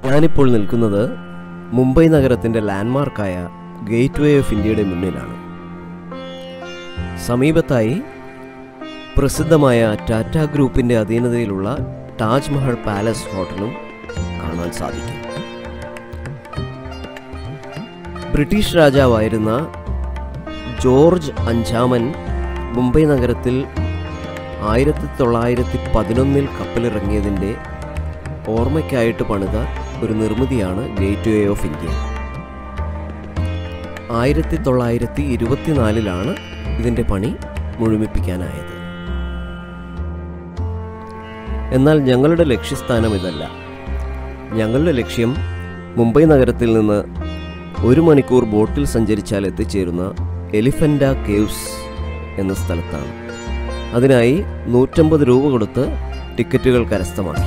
ഞാനിപ്പോൾ നിൽക്കുന്നത് മുംബൈ നഗരത്തിൻ്റെ ലാൻഡ്മാർക്കായ ഗേറ്റ് വേ ഓഫ് ഇന്ത്യയുടെ മുന്നിലാണ് സമീപത്തായി പ്രസിദ്ധമായ ടാറ്റ ഗ്രൂപ്പിൻ്റെ അധീനതയിലുള്ള താജ്മഹൽ പാലസ് ഹോട്ടലും കാണാൻ സാധിക്കും ബ്രിട്ടീഷ് രാജാവായിരുന്ന ജോർജ് അഞ്ചാമൻ മുംബൈ നഗരത്തിൽ ആയിരത്തി തൊള്ളായിരത്തി പതിനൊന്നിൽ കപ്പലിറങ്ങിയതിൻ്റെ ഓർമ്മയ്ക്കായിട്ട് പണിത ഒരു നിർമ്മിതിയാണ് ഗേറ്റ് വേ ഓഫ് ഇന്ത്യ ആയിരത്തി തൊള്ളായിരത്തി ഇരുപത്തിനാലിലാണ് ഇതിൻ്റെ പണി മുഴുമിപ്പിക്കാനായത് എന്നാൽ ഞങ്ങളുടെ ലക്ഷ്യസ്ഥാനം ഇതല്ല ഞങ്ങളുടെ ലക്ഷ്യം മുംബൈ നഗരത്തിൽ നിന്ന് ഒരു മണിക്കൂർ ബോട്ടിൽ സഞ്ചരിച്ചാൽ എത്തിച്ചേരുന്ന എലിഫൻ്റ കേവ്സ് എന്ന സ്ഥലത്താണ് അതിനായി നൂറ്റമ്പത് രൂപ കൊടുത്ത് ടിക്കറ്റുകൾ കരസ്ഥമാക്കി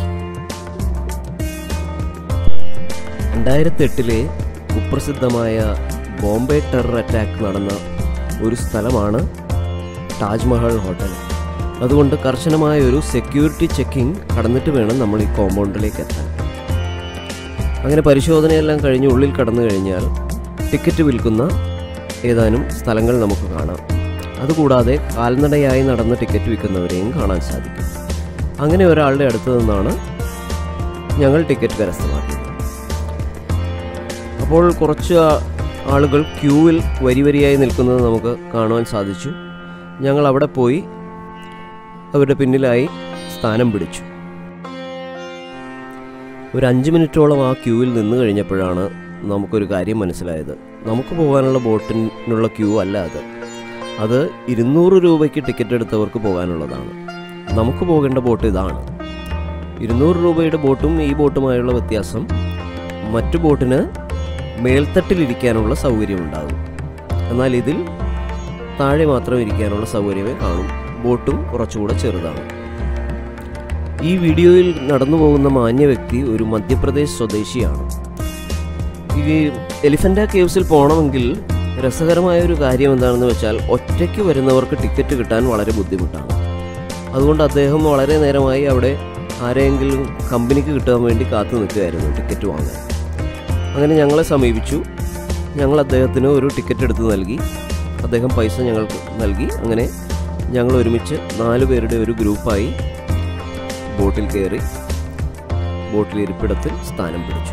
രണ്ടായിരത്തി എട്ടിലെ കുപ്രസിദ്ധമായ ബോംബെ ടെറർ അറ്റാക്ക് നടന്ന ഒരു സ്ഥലമാണ് താജ്മഹൽ ഹോട്ടൽ അതുകൊണ്ട് കർശനമായ ഒരു സെക്യൂരിറ്റി ചെക്കിംഗ് കടന്നിട്ട് വേണം നമ്മൾ ഈ കോമ്പൗണ്ടിലേക്ക് എത്താൻ അങ്ങനെ പരിശോധനയെല്ലാം കഴിഞ്ഞ് ഉള്ളിൽ കടന്നു കഴിഞ്ഞാൽ ടിക്കറ്റ് വിൽക്കുന്ന ഏതാനും സ്ഥലങ്ങൾ നമുക്ക് കാണാം അതുകൂടാതെ കാൽനടയായി നടന്ന് ടിക്കറ്റ് വിൽക്കുന്നവരെയും കാണാൻ സാധിക്കും അങ്ങനെ ഒരാളുടെ അടുത്ത് നിന്നാണ് ഞങ്ങൾ ടിക്കറ്റ് കരസ്ഥമാക്കിയത് അപ്പോൾ കുറച്ച് ആ- ആളുകൾ ക്യൂവിൽ വരി വരിയായി നിൽക്കുന്നത് നമുക്ക് കാണുവാൻ സാധിച്ചു ഞങ്ങൾ അവിടെ പോയി അവരുടെ പിന്നിലായി സ്ഥാനം പിടിച്ചു ഒരു അഞ്ച് മിനിറ്റോളം ആ ക്യൂവിൽ നിന്ന് കഴിഞ്ഞപ്പോഴാണ് നമുക്കൊരു കാര്യം മനസ്സിലായത് നമുക്ക് പോകാനുള്ള ബോട്ടിനുള്ള ക്യൂ അല്ല അത് അത് ഇരുന്നൂറ് രൂപയ്ക്ക് ടിക്കറ്റ് എടുത്തവർക്ക് പോകാനുള്ളതാണ് നമുക്ക് പോകേണ്ട ബോട്ട് ഇതാണ് ഇരുന്നൂറ് രൂപയുടെ ബോട്ടും ഈ ബോട്ടുമായുള്ള വ്യത്യാസം മറ്റു ബോട്ടിന് മേൽത്തട്ടിലിരിക്കാനുള്ള സൗകര്യം ഉണ്ടാകും എന്നാൽ ഇതിൽ താഴെ മാത്രം ഇരിക്കാനുള്ള സൗകര്യമേ കാണും ബോട്ടും കുറച്ചുകൂടെ ചെറുതാണ് ഈ വീഡിയോയിൽ നടന്നു പോകുന്ന മാന്യ വ്യക്തി ഒരു മധ്യപ്രദേശ് സ്വദേശിയാണ് ഈ എലിഫൻ്റ കേവ്സിൽ പോകണമെങ്കിൽ രസകരമായ ഒരു കാര്യം എന്താണെന്ന് വെച്ചാൽ ഒറ്റയ്ക്ക് വരുന്നവർക്ക് ടിക്കറ്റ് കിട്ടാൻ വളരെ ബുദ്ധിമുട്ടാണ് അതുകൊണ്ട് അദ്ദേഹം വളരെ നേരമായി അവിടെ ആരെങ്കിലും കമ്പനിക്ക് കിട്ടാൻ വേണ്ടി കാത്തു നിൽക്കുകയായിരുന്നു ടിക്കറ്റ് വാങ്ങാൻ അങ്ങനെ ഞങ്ങളെ സമീപിച്ചു ഞങ്ങൾ അദ്ദേഹത്തിന് ഒരു ടിക്കറ്റ് എടുത്ത് നൽകി അദ്ദേഹം പൈസ ഞങ്ങൾക്ക് നൽകി അങ്ങനെ ഞങ്ങൾ ഒരുമിച്ച് നാല് പേരുടെ ഒരു ഗ്രൂപ്പായി ബോട്ടിൽ കയറി ബോട്ടിലെ ഇരിപ്പിടത്തിൽ സ്ഥാനം പിടിച്ചു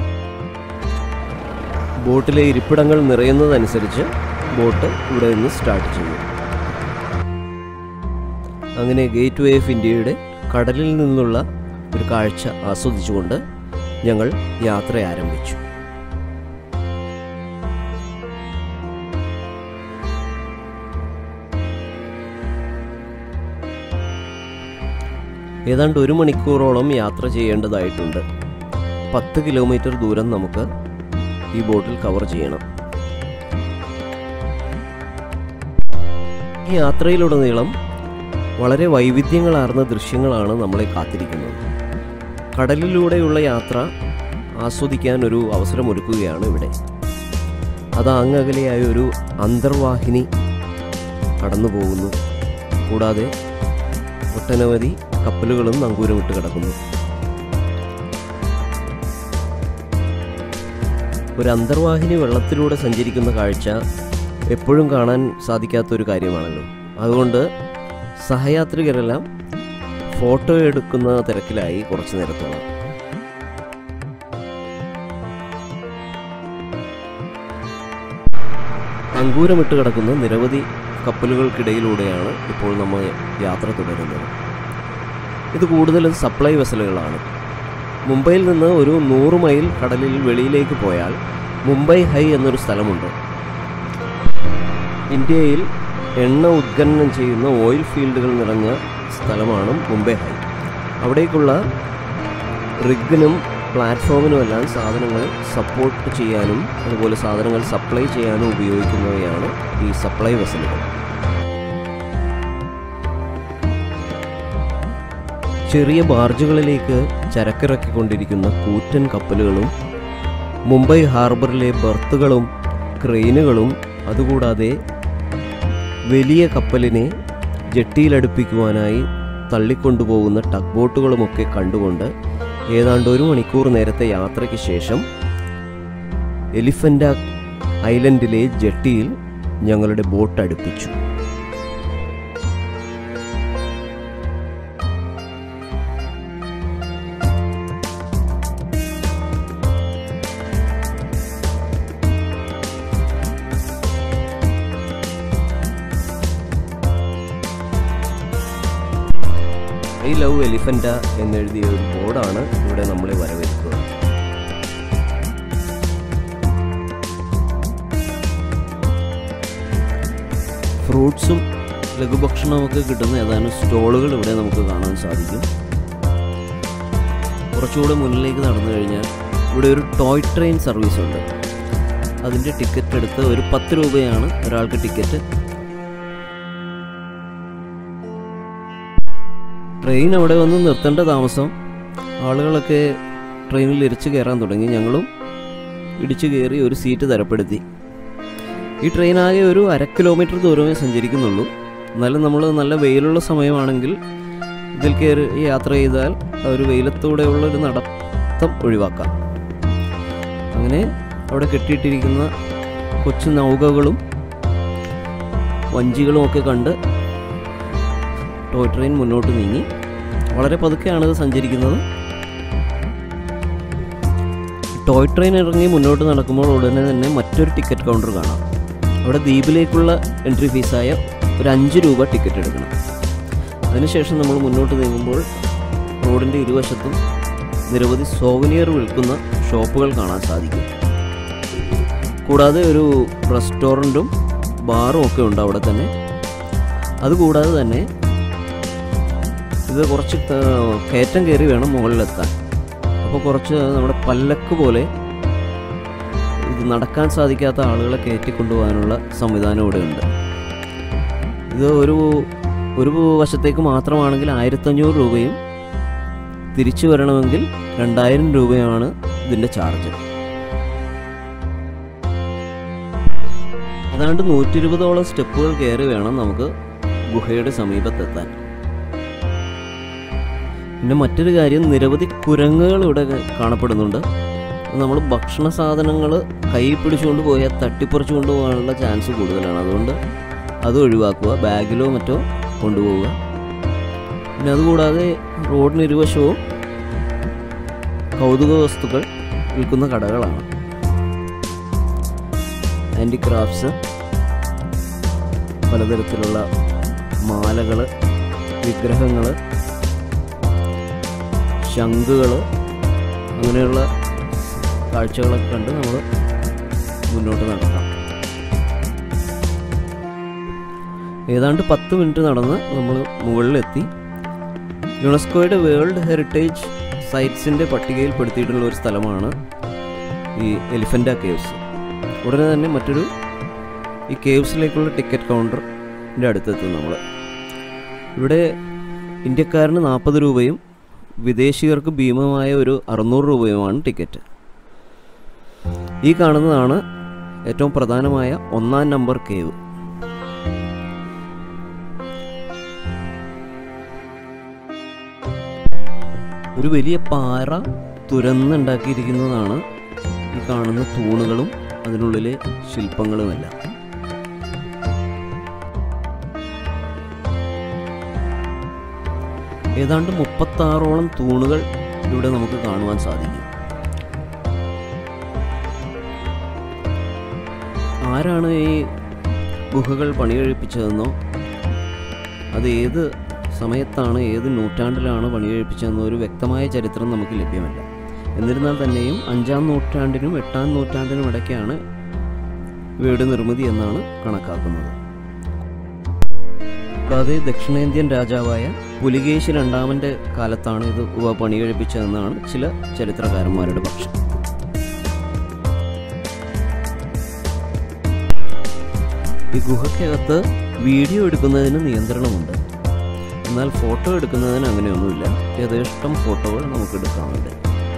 ബോട്ടിലെ ഇരിപ്പിടങ്ങൾ നിറയുന്നതനുസരിച്ച് ബോട്ട് ഇവിടെ നിന്ന് സ്റ്റാർട്ട് ചെയ്യും അങ്ങനെ ഗേറ്റ് വേ ഓഫ് ഇന്ത്യയുടെ കടലിൽ നിന്നുള്ള ഒരു കാഴ്ച ആസ്വദിച്ചുകൊണ്ട് ഞങ്ങൾ യാത്ര ആരംഭിച്ചു ഏതാണ്ട് ഒരു മണിക്കൂറോളം യാത്ര ചെയ്യേണ്ടതായിട്ടുണ്ട് പത്ത് കിലോമീറ്റർ ദൂരം നമുക്ക് ഈ ബോട്ടിൽ കവർ ചെയ്യണം ഈ യാത്രയിലുടനീളം വളരെ വൈവിധ്യങ്ങളാർന്ന ദൃശ്യങ്ങളാണ് നമ്മളെ കാത്തിരിക്കുന്നത് കടലിലൂടെയുള്ള യാത്ര ആസ്വദിക്കാൻ ഒരു അവസരമൊരുക്കുകയാണ് ഇവിടെ അത് അങ്ങകലെയായ ഒരു അന്തർവാഹിനി കടന്നു പോകുന്നു കൂടാതെ ഒട്ടനവധി കപ്പലുകളും നങ്കൂരമിട്ട് കിടക്കുന്നു ഒരു അന്തർവാഹിനി വെള്ളത്തിലൂടെ സഞ്ചരിക്കുന്ന കാഴ്ച എപ്പോഴും കാണാൻ സാധിക്കാത്ത ഒരു കാര്യമാണല്ലോ അതുകൊണ്ട് സഹയാത്രികരെല്ലാം ഫോട്ടോ എടുക്കുന്ന തിരക്കിലായി കുറച്ചു നേരത്തോളം അങ്കൂരമിട്ട് കിടക്കുന്ന നിരവധി കപ്പലുകൾക്കിടയിലൂടെയാണ് ഇപ്പോൾ നമ്മൾ യാത്ര തുടരുന്നത് ഇത് കൂടുതലും സപ്ലൈ വെസലുകളാണ് മുംബൈയിൽ നിന്ന് ഒരു നൂറ് മൈൽ കടലിൽ വെളിയിലേക്ക് പോയാൽ മുംബൈ ഹൈ എന്നൊരു സ്ഥലമുണ്ട് ഇന്ത്യയിൽ എണ്ണ ഉത്ഖനനം ചെയ്യുന്ന ഓയിൽ ഫീൽഡുകൾ നിറഞ്ഞ സ്ഥലമാണ് മുംബൈ ഹൈ അവിടേക്കുള്ള റിഗിനും പ്ലാറ്റ്ഫോമിനുമെല്ലാം സാധനങ്ങൾ സപ്പോർട്ട് ചെയ്യാനും അതുപോലെ സാധനങ്ങൾ സപ്ലൈ ചെയ്യാനും ഉപയോഗിക്കുന്നവയാണ് ഈ സപ്ലൈ വെസലുകൾ ചെറിയ ബാർജുകളിലേക്ക് ചരക്കിറക്കിക്കൊണ്ടിരിക്കുന്ന കൂറ്റൻ കപ്പലുകളും മുംബൈ ഹാർബറിലെ ബർത്തുകളും ക്രെയിനുകളും അതുകൂടാതെ വലിയ കപ്പലിനെ ജെട്ടിയിലടുപ്പിക്കുവാനായി തള്ളിക്കൊണ്ടുപോകുന്ന ടഗ് ബോട്ടുകളുമൊക്കെ കണ്ടുകൊണ്ട് ഏതാണ്ട് ഒരു മണിക്കൂർ നേരത്തെ യാത്രയ്ക്ക് ശേഷം എലിഫൻ്റ ഐലൻഡിലെ ജെട്ടിയിൽ ഞങ്ങളുടെ ബോട്ട് അടുപ്പിച്ചു ഐ ലവ് എലിഫൻ്റ എന്നെഴുതിയ ഒരു ബോർഡാണ് ഇവിടെ നമ്മളെ വരവേൽക്കുക ഫ്രൂട്ട്സും ലഘുഭക്ഷണമൊക്കെ കിട്ടുന്ന ഏതാനും സ്റ്റോളുകൾ ഇവിടെ നമുക്ക് കാണാൻ സാധിക്കും കുറച്ചുകൂടെ മുന്നിലേക്ക് നടന്നു കഴിഞ്ഞാൽ ഇവിടെ ഒരു ടോയ് ട്രെയിൻ സർവീസ് ഉണ്ട് അതിൻ്റെ ടിക്കറ്റ് എടുത്ത് ഒരു പത്ത് രൂപയാണ് ഒരാൾക്ക് ടിക്കറ്റ് ട്രെയിൻ അവിടെ വന്ന് നിർത്തേണ്ട താമസം ആളുകളൊക്കെ ട്രെയിനിൽ ഇരിച്ചു കയറാൻ തുടങ്ങി ഞങ്ങളും ഇടിച്ചു കയറി ഒരു സീറ്റ് തരപ്പെടുത്തി ഈ ട്രെയിൻ ആകെ ഒരു അര കിലോമീറ്റർ ദൂരമേ സഞ്ചരിക്കുന്നുള്ളൂ എന്നാലും നമ്മൾ നല്ല വെയിലുള്ള സമയമാണെങ്കിൽ ഇതിൽ കയറി യാത്ര ചെയ്താൽ ആ ഒരു വെയിലത്തൂടെയുള്ള ഒരു നടത്തം ഒഴിവാക്കാം അങ്ങനെ അവിടെ കെട്ടിയിട്ടിരിക്കുന്ന കൊച്ചു നൗകകളും വഞ്ചികളും ഒക്കെ കണ്ട് ടോയ് ട്രെയിൻ മുന്നോട്ട് നീങ്ങി വളരെ പതുക്കെയാണ് ഇത് സഞ്ചരിക്കുന്നത് ടോയ് ട്രെയിൻ ഇറങ്ങി മുന്നോട്ട് നടക്കുമ്പോൾ ഉടനെ തന്നെ മറ്റൊരു ടിക്കറ്റ് കൗണ്ടർ കാണാം അവിടെ ദ്വീപിലേക്കുള്ള എൻട്രി ഫീസായ ഒരു അഞ്ച് രൂപ ടിക്കറ്റ് എടുക്കണം അതിനുശേഷം നമ്മൾ മുന്നോട്ട് നീങ്ങുമ്പോൾ റോഡിൻ്റെ ഇരുവശത്തും നിരവധി സോവനിയർ വിൽക്കുന്ന ഷോപ്പുകൾ കാണാൻ സാധിക്കും കൂടാതെ ഒരു റെസ്റ്റോറൻറ്റും ബാറും ഒക്കെ ഉണ്ട് അവിടെ തന്നെ അതുകൂടാതെ തന്നെ ഇത് കുറച്ച് ത- കയറ്റം കയറി വേണം മുകളിലെത്താൻ അപ്പോൾ കുറച്ച് നമ്മുടെ പല്ലക്ക് പോലെ ഇത് നടക്കാൻ സാധിക്കാത്ത ആളുകളെ കയറ്റിക്കൊണ്ടുപോകാനുള്ള സംവിധാനം ഇവിടെ ഉണ്ട് ഇത് ഒരു ഒരു വശത്തേക്ക് മാത്രമാണെങ്കിൽ ആയിരത്തഞ്ഞൂറ് രൂപയും തിരിച്ചു വരണമെങ്കിൽ രണ്ടായിരം രൂപയാണ് ഇതിൻ്റെ ചാർജ് ഏതാണ്ട് നൂറ്റി ഇരുപതോളം സ്റ്റെപ്പുകൾ കയറി വേണം നമുക്ക് ഗുഹയുടെ സമീപത്തെത്താൻ പിന്നെ മറ്റൊരു കാര്യം നിരവധി കുരങ്ങുകൾ ഇവിടെ കാണപ്പെടുന്നുണ്ട് നമ്മൾ ഭക്ഷണ സാധനങ്ങൾ കൈ പിടിച്ചുകൊണ്ട് പോയാൽ തട്ടിപ്പറിച്ചു കൊണ്ടുപോകാനുള്ള ചാൻസ് കൂടുതലാണ് അതുകൊണ്ട് അത് ഒഴിവാക്കുക ബാഗിലോ മറ്റോ കൊണ്ടുപോവുക പിന്നെ അതുകൂടാതെ റോഡിന് ഇരുവശവും കൗതുക വസ്തുക്കൾ വിൽക്കുന്ന കടകളാണ് ഹാൻഡിക്രാഫ്റ്റ്സ് പലതരത്തിലുള്ള മാലകൾ വിഗ്രഹങ്ങൾ ശംഖുകൾ അങ്ങനെയുള്ള കാഴ്ചകളൊക്കെ കണ്ട് നമ്മൾ മുന്നോട്ട് നടക്കാം ഏതാണ്ട് പത്ത് മിനിറ്റ് നടന്ന് നമ്മൾ മുകളിലെത്തി യുനെസ്കോയുടെ വേൾഡ് ഹെറിറ്റേജ് സൈറ്റ്സിൻ്റെ പട്ടികയിൽ പെടുത്തിയിട്ടുള്ള ഒരു സ്ഥലമാണ് ഈ എലിഫൻ്റ കേവ്സ് ഉടനെ തന്നെ മറ്റൊരു ഈ കേവ്സിലേക്കുള്ള ടിക്കറ്റ് കൗണ്ടറിൻ്റെ അടുത്തെത്തും നമ്മൾ ഇവിടെ ഇന്ത്യക്കാരന് നാൽപ്പത് രൂപയും വിദേശികർക്ക് ഭീമമായ ഒരു അറുന്നൂറ് രൂപയുമാണ് ടിക്കറ്റ് ഈ കാണുന്നതാണ് ഏറ്റവും പ്രധാനമായ ഒന്നാം നമ്പർ കേവ് ഒരു വലിയ പാറ തുരന്നുണ്ടാക്കിയിരിക്കുന്നതാണ് ഈ കാണുന്ന തൂണുകളും അതിനുള്ളിലെ ശില്പങ്ങളുമെല്ലാം ഏതാണ്ട് മുപ്പത്താറോളം തൂണുകൾ ഇവിടെ നമുക്ക് കാണുവാൻ സാധിക്കും ആരാണ് ഈ ഗുഹകൾ പണികഴിപ്പിച്ചതെന്നോ അത് ഏത് സമയത്താണ് ഏത് നൂറ്റാണ്ടിലാണ് പണികഴിപ്പിച്ചതെന്നോ ഒരു വ്യക്തമായ ചരിത്രം നമുക്ക് ലഭ്യമല്ല എന്നിരുന്നാൽ തന്നെയും അഞ്ചാം നൂറ്റാണ്ടിനും എട്ടാം നൂറ്റാണ്ടിനും ഇടയ്ക്കാണ് ഇവയുടെ നിർമ്മിതി എന്നാണ് കണക്കാക്കുന്നത് കൂടാതെ ദക്ഷിണേന്ത്യൻ രാജാവായ പുലികേശി രണ്ടാമൻ്റെ കാലത്താണ് ഇത് ഇവ പണികഴിപ്പിച്ചതെന്നാണ് ചില ചരിത്രകാരന്മാരുടെ പക്ഷം ഈ ഗുഹയ്ക്കകത്ത് വീഡിയോ എടുക്കുന്നതിന് നിയന്ത്രണമുണ്ട് എന്നാൽ ഫോട്ടോ എടുക്കുന്നതിന് അങ്ങനെയൊന്നുമില്ല യഥേഷ്ടം ഫോട്ടോകൾ നമുക്ക് എടുക്കാറുണ്ട്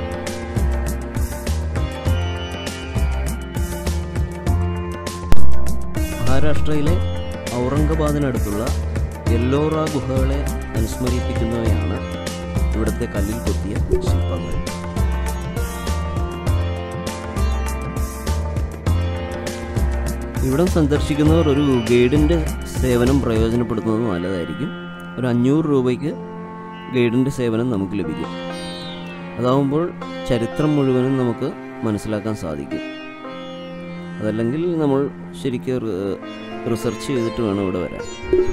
മഹാരാഷ്ട്രയിലെ ഔറംഗബാദിനടുത്തുള്ള എല്ലോറ ഗുഹകളെ അനുസ്മരിപ്പിക്കുന്നവയാണ് ഇവിടുത്തെ കല്ലിൽ കൊത്തിയ ശില്പങ്ങൾ ഇവിടം സന്ദർശിക്കുന്നവർ ഒരു ഗൈഡിൻ്റെ സേവനം പ്രയോജനപ്പെടുത്തുന്നത് നല്ലതായിരിക്കും ഒരു അഞ്ഞൂറ് രൂപയ്ക്ക് ഗൈഡിൻ്റെ സേവനം നമുക്ക് ലഭിക്കും അതാവുമ്പോൾ ചരിത്രം മുഴുവനും നമുക്ക് മനസ്സിലാക്കാൻ സാധിക്കും അതല്ലെങ്കിൽ നമ്മൾ ശരിക്കും റി- റിസർച്ച് ചെയ്തിട്ട് വേണം ഇവിടെ വരാൻ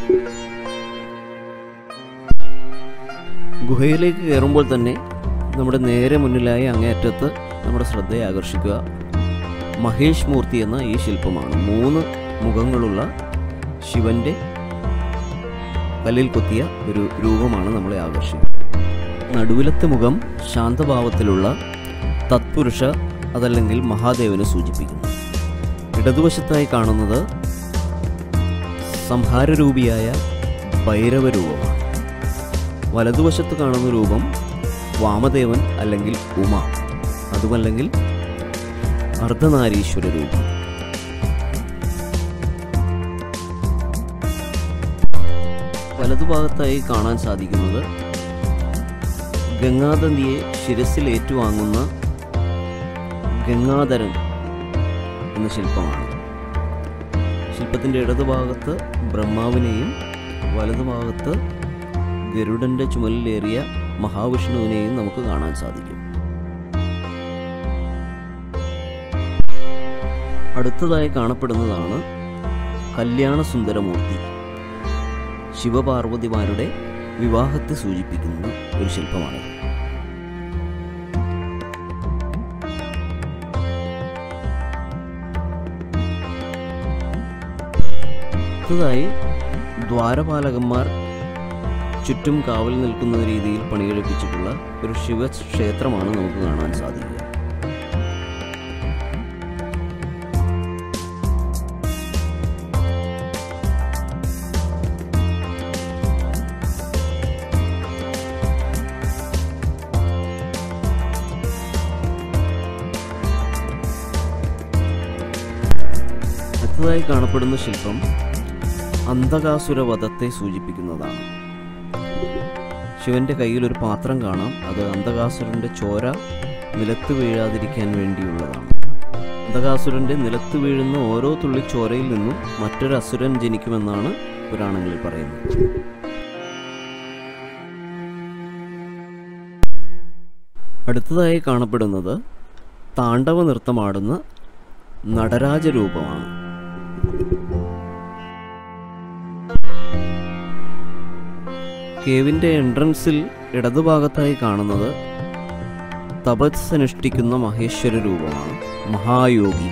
ഗുഹയിലേക്ക് കയറുമ്പോൾ തന്നെ നമ്മുടെ നേരെ മുന്നിലായി അങ്ങേയറ്റത്ത് നമ്മുടെ ശ്രദ്ധയെ ആകർഷിക്കുക മഹേഷ് മൂർത്തി എന്ന ഈ ശില്പമാണ് മൂന്ന് മുഖങ്ങളുള്ള ശിവന്റെ കല്ലിൽ കൊത്തിയ ഒരു രൂപമാണ് നമ്മളെ ആകർഷിക്കുക നടുവിലത്തെ മുഖം ശാന്തഭാവത്തിലുള്ള തത്പുരുഷ അതല്ലെങ്കിൽ മഹാദേവനെ സൂചിപ്പിക്കുന്നു ഇടതുവശത്തായി കാണുന്നത് സംഹാരരൂപിയായ ഭൈരവ രൂപമാണ് വലതുവശത്ത് കാണുന്ന രൂപം വാമദേവൻ അല്ലെങ്കിൽ ഉമ അതുമല്ലെങ്കിൽ അർദ്ധനാരീശ്വര രൂപം വലതുഭാഗത്തായി കാണാൻ സാധിക്കുന്നത് ഗംഗാനദിയെ ശിരസിൽ ഏറ്റുവാങ്ങുന്ന ഗംഗാധരൻ എന്ന ശില്പമാണ് ശില്പത്തിൻ്റെ ഇടതുഭാഗത്ത് ബ്രഹ്മാവിനെയും വലതുഭാഗത്ത് ഗരുഡന്റെ ചുമലിലേറിയ മഹാവിഷ്ണുവിനെയും നമുക്ക് കാണാൻ സാധിക്കും അടുത്തതായി കാണപ്പെടുന്നതാണ് കല്യാണ സുന്ദരമൂർത്തി ശിവപാർവതിമാരുടെ വിവാഹത്തെ സൂചിപ്പിക്കുന്ന ഒരു ശില്പമാണ് അടുത്തതായി ദ്വാരപാലകന്മാർ ചുറ്റും കാവൽ നിൽക്കുന്ന രീതിയിൽ പണികഴിപ്പിച്ചിട്ടുള്ള ഒരു ശിവക്ഷേത്രമാണ് നമുക്ക് കാണാൻ സാധിക്കുക അടുത്തതായി കാണപ്പെടുന്ന ശില്പം അന്ധകാസുര വധത്തെ സൂചിപ്പിക്കുന്നതാണ് ശിവന്റെ കയ്യിൽ ഒരു പാത്രം കാണാം അത് അന്ധകാസുരന്റെ ചോര നിലത്ത് വീഴാതിരിക്കാൻ വേണ്ടിയുള്ളതാണ് അന്ധകാസുരന്റെ നിലത്ത് വീഴുന്ന ഓരോ തുള്ളി ചോരയിൽ നിന്നും മറ്റൊരു അസുരൻ ജനിക്കുമെന്നാണ് പുരാണങ്ങളിൽ പറയുന്നത് അടുത്തതായി കാണപ്പെടുന്നത് താണ്ഡവ നൃത്തമാടുന്ന നടരാജ രൂപമാണ് കേവിൻ്റെ എൻട്രൻസിൽ ഇടതുഭാഗത്തായി കാണുന്നത് തപസ് അനുഷ്ഠിക്കുന്ന മഹേശ്വര രൂപമാണ് മഹായോഗി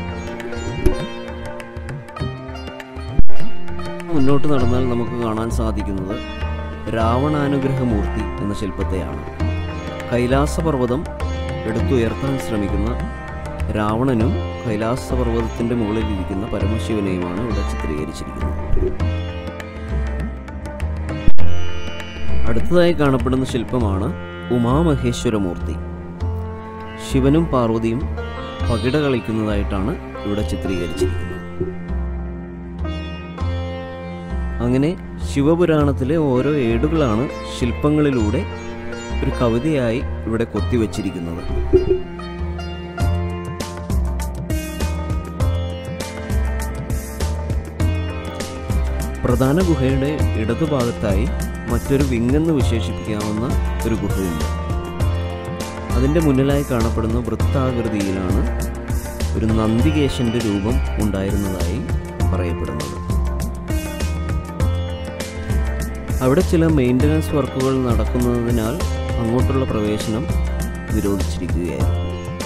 മുന്നോട്ട് നടന്നാൽ നമുക്ക് കാണാൻ സാധിക്കുന്നത് രാവണാനുഗ്രഹമൂർത്തി എന്ന ശില്പത്തെയാണ് കൈലാസപർവ്വതം എടുത്തുയർത്താൻ ശ്രമിക്കുന്ന രാവണനും കൈലാസപർവ്വതത്തിൻ്റെ മുകളിൽ ഇരിക്കുന്ന പരമശിവനെയുമാണ് ഇവിടെ ചിത്രീകരിച്ചിരിക്കുന്നത് അടുത്തതായി കാണപ്പെടുന്ന ശില്പമാണ് ഉമാമഹേശ്വരമൂർത്തി ശിവനും പാർവതിയും പകിട കളിക്കുന്നതായിട്ടാണ് ഇവിടെ ചിത്രീകരിച്ചിരിക്കുന്നത് അങ്ങനെ ശിവപുരാണത്തിലെ ഓരോ ഏടുകളാണ് ശില്പങ്ങളിലൂടെ ഒരു കവിതയായി ഇവിടെ കൊത്തിവെച്ചിരിക്കുന്നത് പ്രധാന ഗുഹയുടെ ഇടതുഭാഗത്തായി മറ്റൊരു വിങ്ങെന്ന് വിശേഷിപ്പിക്കാവുന്ന ഒരു ഗുഹയുണ്ട് അതിൻ്റെ മുന്നിലായി കാണപ്പെടുന്ന വൃത്താകൃതിയിലാണ് ഒരു നന്ദികേശന്റെ രൂപം ഉണ്ടായിരുന്നതായി പറയപ്പെടുന്നത് അവിടെ ചില മെയിൻ്റനൻസ് വർക്കുകൾ നടക്കുന്നതിനാൽ അങ്ങോട്ടുള്ള പ്രവേശനം നിരോധിച്ചിരിക്കുകയായിരുന്നു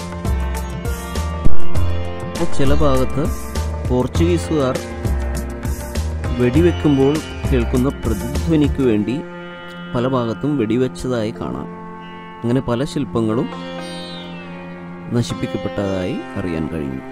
ചില ഭാഗത്ത് പോർച്ചുഗീസുകാർ വെടിവെക്കുമ്പോൾ കേൾക്കുന്ന പ്രതിധ്വനിക്ക് വേണ്ടി പല ഭാഗത്തും വെടിവെച്ചതായി കാണാം അങ്ങനെ പല ശില്പങ്ങളും നശിപ്പിക്കപ്പെട്ടതായി അറിയാൻ കഴിഞ്ഞു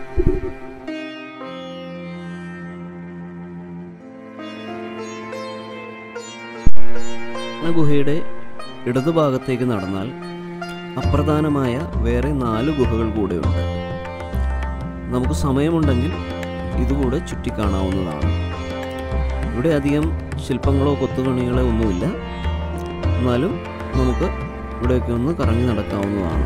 ഗുഹയുടെ ഇടതുഭാഗത്തേക്ക് നടന്നാൽ അപ്രധാനമായ വേറെ നാല് ഗുഹകൾ കൂടെയുണ്ട് നമുക്ക് സമയമുണ്ടെങ്കിൽ ഇതുകൂടെ ചുറ്റിക്കാണാവുന്നതാണ് ഇവിടെ അധികം ശില്പങ്ങളോ കൊത്തുപണികളോ ഒന്നുമില്ല എന്നാലും നമുക്ക് ഇവിടെയൊക്കെ ഒന്ന് കറങ്ങി നടക്കാവുന്നതാണ്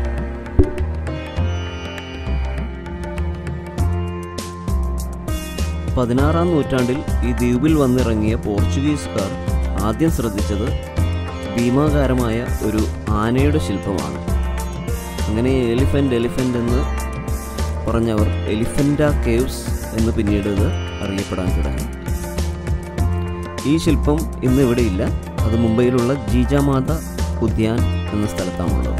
പതിനാറാം നൂറ്റാണ്ടിൽ ഈ ദ്വീപിൽ വന്നിറങ്ങിയ പോർച്ചുഗീസുകാർ ആദ്യം ശ്രദ്ധിച്ചത് ഭീമാകാരമായ ഒരു ആനയുടെ ശില്പമാണ് അങ്ങനെ എലിഫൻ്റ് എലിഫൻ്റ് എന്ന് പറഞ്ഞവർ എലിഫൻ്റ കേവ്സ് എന്ന് പിന്നീട് ഇത് അറിയപ്പെടാൻ തുടങ്ങി ഈ ശില്പം ഇന്ന് ഇവിടെയില്ല അത് മുംബൈയിലുള്ള ജീജാമാത ഉദ്യാൻ എന്ന സ്ഥലത്താണുള്ളത്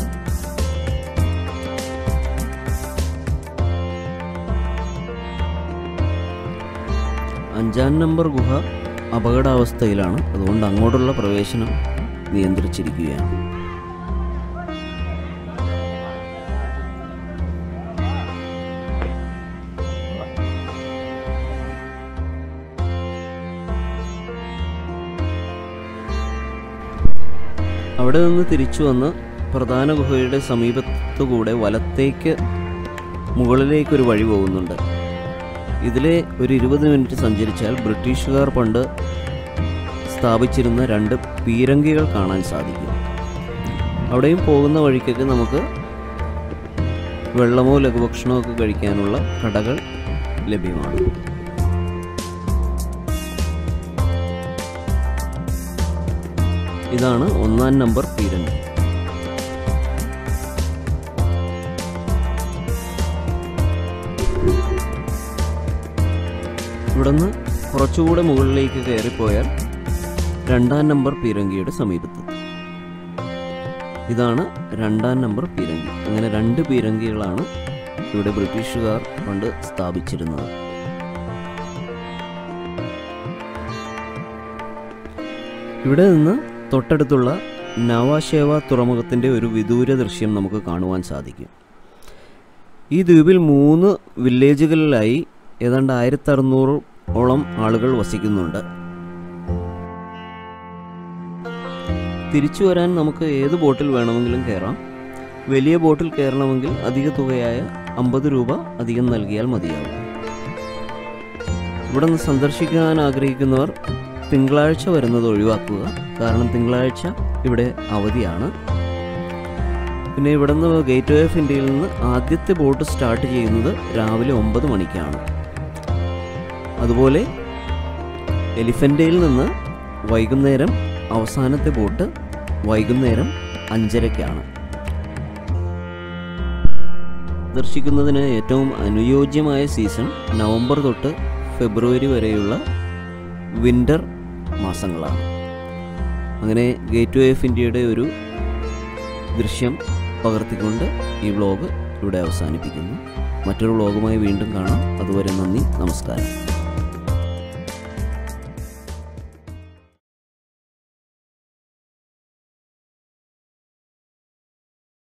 അഞ്ചാം നമ്പർ ഗുഹ അപകടാവസ്ഥയിലാണ് അതുകൊണ്ട് അങ്ങോട്ടുള്ള പ്രവേശനം നിയന്ത്രിച്ചിരിക്കുകയാണ് അവിടെ നിന്ന് തിരിച്ചു വന്ന് പ്രധാന ഗുഹയുടെ സമീപത്തുകൂടെ വലത്തേക്ക് മുകളിലേക്കൊരു വഴി പോകുന്നുണ്ട് ഇതിലെ ഒരു ഇരുപത് മിനിറ്റ് സഞ്ചരിച്ചാൽ ബ്രിട്ടീഷുകാർ പണ്ട് സ്ഥാപിച്ചിരുന്ന രണ്ട് പീരങ്കികൾ കാണാൻ സാധിക്കും അവിടെയും പോകുന്ന വഴിക്കൊക്കെ നമുക്ക് വെള്ളമോ ലഘുഭക്ഷണമോ ഒക്കെ കഴിക്കാനുള്ള കടകൾ ലഭ്യമാണ് ഇതാണ് ഒന്നാം നമ്പർ പീരങ്കി ഇവിടുന്ന് കുറച്ചുകൂടെ മുകളിലേക്ക് കയറിപ്പോയാൽ രണ്ടാം നമ്പർ പീരങ്കിയുടെ സമീപത്ത് ഇതാണ് രണ്ടാം നമ്പർ പീരങ്കി അങ്ങനെ രണ്ട് പീരങ്കികളാണ് ഇവിടെ ബ്രിട്ടീഷുകാർ പണ്ട് സ്ഥാപിച്ചിരുന്നത് ഇവിടെ നിന്ന് തൊട്ടടുത്തുള്ള നവാശേവ തുറമുഖത്തിൻ്റെ ഒരു വിദൂര ദൃശ്യം നമുക്ക് കാണുവാൻ സാധിക്കും ഈ ദ്വീപിൽ മൂന്ന് വില്ലേജുകളിലായി ഏതാണ്ട് ആയിരത്തി അറുന്നൂറോളം ആളുകൾ വസിക്കുന്നുണ്ട് തിരിച്ചു വരാൻ നമുക്ക് ഏത് ബോട്ടിൽ വേണമെങ്കിലും കയറാം വലിയ ബോട്ടിൽ കയറണമെങ്കിൽ അധിക തുകയായ അമ്പത് രൂപ അധികം നൽകിയാൽ മതിയാവും ഇവിടെ നിന്ന് സന്ദർശിക്കാൻ ആഗ്രഹിക്കുന്നവർ തിങ്കളാഴ്ച വരുന്നത് ഒഴിവാക്കുക കാരണം തിങ്കളാഴ്ച ഇവിടെ അവധിയാണ് പിന്നെ ഇവിടെ നിന്ന് ഗേറ്റ് വേ ഓഫ് ഇന്ത്യയിൽ നിന്ന് ആദ്യത്തെ ബോട്ട് സ്റ്റാർട്ട് ചെയ്യുന്നത് രാവിലെ ഒമ്പത് മണിക്കാണ് അതുപോലെ എലിഫൻ്റയിൽ നിന്ന് വൈകുന്നേരം അവസാനത്തെ ബോട്ട് വൈകുന്നേരം അഞ്ചരയ്ക്കാണ് ദർശിക്കുന്നതിന് ഏറ്റവും അനുയോജ്യമായ സീസൺ നവംബർ തൊട്ട് ഫെബ്രുവരി വരെയുള്ള വിൻ്റർ മാസങ്ങളാണ് അങ്ങനെ ഗേറ്റ് വേ ഓഫ് ഇന്ത്യയുടെ ഒരു ദൃശ്യം പകർത്തിക്കൊണ്ട് ഈ വ്ലോഗ് ഇവിടെ അവസാനിപ്പിക്കുന്നു മറ്റൊരു വ്ലോഗുമായി വീണ്ടും കാണാം അതുവരെ നന്ദി നമസ്കാരം